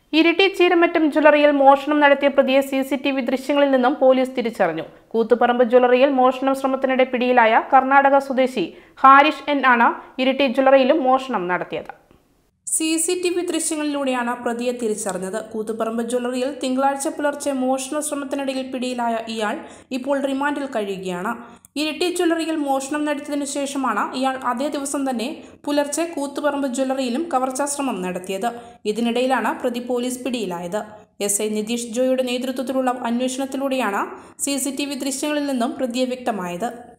ഇരിട്ടി ചീരമറ്റം ജ്വല്ലറിയിൽ മോഷണം നടത്തിയ പ്രതിയെ സി സി ടി വി ദൃശ്യങ്ങളിൽ നിന്നും പോലീസ് തിരിച്ചറിഞ്ഞു കൂത്തുപറമ്പ് ജ്വല്ലറിയിൽ മോഷണം ശ്രമത്തിനിടെ പിടിയിലായ കർണാടക സ്വദേശി ഹാരിഷ് എൻ ആണ് ഇരിട്ടി ജ്വല്ലറിയിലും മോഷണം നടത്തിയത് സി സി ടി വി ദൃശ്യങ്ങളിലൂടെയാണ് പ്രതിയെ തിരിച്ചറിഞ്ഞത് കൂത്തുപറമ്പ് ജ്വല്ലറിയിൽ തിങ്കളാഴ്ച പുലർച്ചെ മോഷണ ശ്രമത്തിനിടയിൽ പിടിയിലായ ഇയാൾ ഇപ്പോൾ റിമാൻഡിൽ കഴിയുകയാണ് ഇരിട്ടി ജ്വല്ലറിയിൽ മോഷണം നടത്തിയതിനു ശേഷമാണ് ഇയാൾ അതേ ദിവസം തന്നെ പുലർച്ചെ കൂത്തുപറമ്പ് ജ്വല്ലറിയിലും കവർച്ചാശ്രമം നടത്തിയത് ഇതിനിടയിലാണ് പ്രതി പോലീസ് പിടിയിലായത് എസ് ഐ നിതീഷ് ജോയുടെ നേതൃത്വത്തിലുള്ള അന്വേഷണത്തിലൂടെയാണ് സി സി ടി വി ദൃശ്യങ്ങളിൽ നിന്നും പ്രതിയെ വ്യക്തമായത്